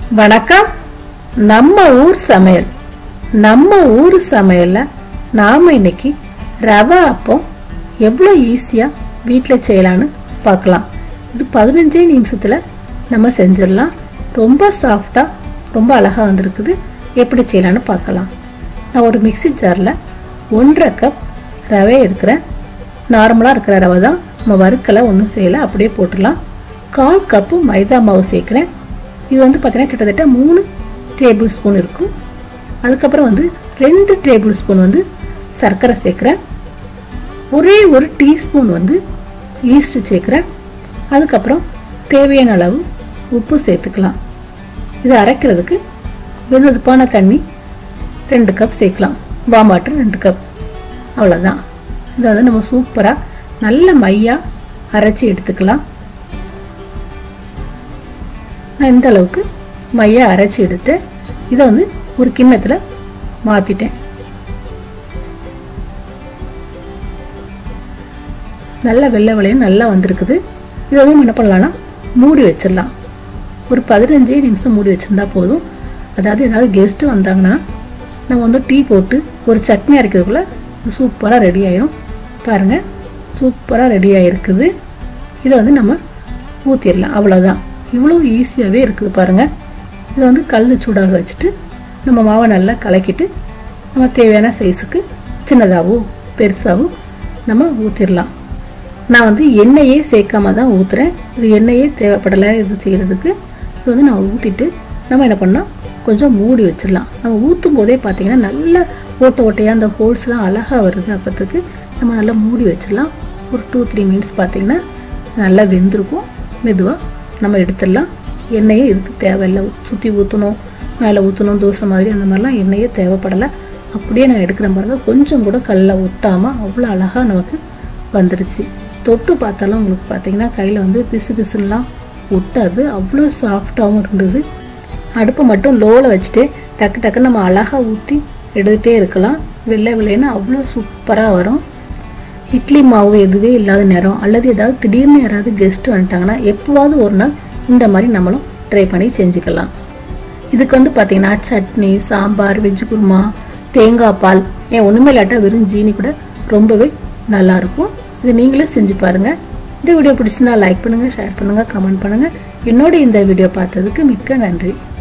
வணக்கம் நம்ம ஊர் சமையல் நம்ம ஊர் சமையல்ல நாம இன்னைக்கு ரவா அப்பம் எவ்வளோ ஈஸியா வீட்டில் செய்யலான்னு பார்க்கலாம் இது பதினஞ்சே நிமிஷத்துல நம்ம செஞ்சிடலாம் ரொம்ப சாஃப்டா ரொம்ப அழகா வந்திருக்குது எப்படி செய்யலான்னு பார்க்கலாம் நான் ஒரு மிக்ஸி ஜாரில் ஒன்றரை கப் ரவை எடுக்கிறேன் நார்மலாக இருக்கிற ரவை தான் நம்ம வறுக்கலை ஒன்றும் செய்யலை அப்படியே போட்டுடலாம் கால் கப்பு மைதா மாவு சேர்க்குறேன் இது வந்து பார்த்தீங்கன்னா கிட்டத்தட்ட மூணு டேபிள் ஸ்பூன் இருக்கும் அதுக்கப்புறம் வந்து ரெண்டு டேபிள் ஸ்பூன் வந்து சர்க்கரை சேர்க்குறேன் ஒரே ஒரு டீஸ்பூன் வந்து ஈஸ்ட் சேர்க்குறேன் அதுக்கப்புறம் தேவையான அளவு உப்பு சேர்த்துக்கலாம் இதை அரைக்கிறதுக்கு வெதுவெதுப்பான தண்ணி ரெண்டு கப் சேர்க்கலாம் வாம் வாட்டர் ரெண்டு கப் அவ்வளோதான் இதை வந்து நம்ம சூப்பராக நல்ல மையாக அரைச்சி எடுத்துக்கலாம் நான் இந்த அளவுக்கு மையாக அரைச்சி எடுத்து இதை வந்து ஒரு கிண்ணத்தில் மாற்றிட்டேன் நல்ல வெள்ளை வெள்ளையும் நல்லா வந்திருக்குது இதை வந்து என்ன பண்ணலாம்னா மூடி வச்சிடலாம் ஒரு பதினஞ்சே நிமிஷம் மூடி வச்சிருந்தா போதும் அதாவது ஏதாவது கெஸ்ட்டு வந்தாங்கன்னா நம்ம வந்து டீ போட்டு ஒரு சட்னி அரைக்கிறதுக்குள்ளே சூப்பராக ரெடி ஆயிரும் பாருங்கள் சூப்பராக ரெடி ஆகிருக்குது இதை வந்து நம்ம ஊற்றிடலாம் அவ்வளோதான் இவ்வளோ ஈஸியாகவே இருக்குது பாருங்கள் இதை வந்து கல் சூடாக வச்சுட்டு நம்ம மாவை நல்லா கலக்கிட்டு நம்ம தேவையான சைஸுக்கு சின்னதாகவும் பெருசாகவும் நம்ம ஊற்றிடலாம் நான் வந்து எண்ணெயே சேர்க்காம தான் ஊற்றுறேன் இது எண்ணெயே தேவைப்படலை இது செய்கிறதுக்கு இது வந்து நான் ஊற்றிட்டு நம்ம என்ன பண்ணால் கொஞ்சம் மூடி வச்சிடலாம் நம்ம ஊற்றும் போதே பார்த்தீங்கன்னா நல்ல ஓட்ட ஓட்டையாக அந்த ஹோல்ஸ்லாம் அழகாக வருது அப்போத்துக்கு நம்ம நல்லா மூடி வச்சிடலாம் ஒரு டூ த்ரீ மினிட்ஸ் பார்த்தீங்கன்னா நல்லா வெந்திருக்கும் மெதுவாக நம்ம எடுத்துடலாம் எண்ணெயே இதுக்கு தேவையில்லை சுற்றி ஊற்றணும் மேலே ஊற்றணும் தோசை மாதிரி அந்த மாதிரிலாம் எண்ணெயே தேவைப்படலை அப்படியே நான் எடுக்கிறேன் பாருங்க கொஞ்சம் கூட கல்ல ஒட்டாமல் அவ்வளோ அழகாக நமக்கு வந்துருச்சு தொட்டு பார்த்தாலும் உங்களுக்கு பார்த்தீங்கன்னா கையில் வந்து பிசு பிசுலாம் ஒட்டாது அவ்வளோ சாஃப்டாகவும் இருந்தது அடுப்பை மட்டும் லோவில் வச்சுட்டு டக்கு டக்குன்னு நம்ம அழகாக ஊற்றி எடுத்துகிட்டே இருக்கலாம் வெள்ளை வெள்ளைன்னு அவ்வளோ சூப்பராக வரும் இட்லி மாவு எதுவே இல்லாத நேரம் அல்லது ஏதாவது திடீர்னு யாராவது கெஸ்ட் வந்துட்டாங்கன்னா எப்போவாவது ஒரு நாள் இந்த மாதிரி நம்மளும் ட்ரை பண்ணி செஞ்சுக்கலாம் இதுக்கு வந்து பார்த்தீங்கன்னா சட்னி சாம்பார் வெஜ் குருமா தேங்காய் பால் ஏன் ஒன்றுமே இல்லாட்டா வெறும் ஜீனி கூட ரொம்பவே நல்லாயிருக்கும் இது நீங்களே செஞ்சு பாருங்கள் இந்த வீடியோ பிடிச்சிருந்தா லைக் பண்ணுங்கள் ஷேர் பண்ணுங்கள் கமெண்ட் பண்ணுங்கள் என்னோட இந்த வீடியோ பார்த்ததுக்கு மிக்க நன்றி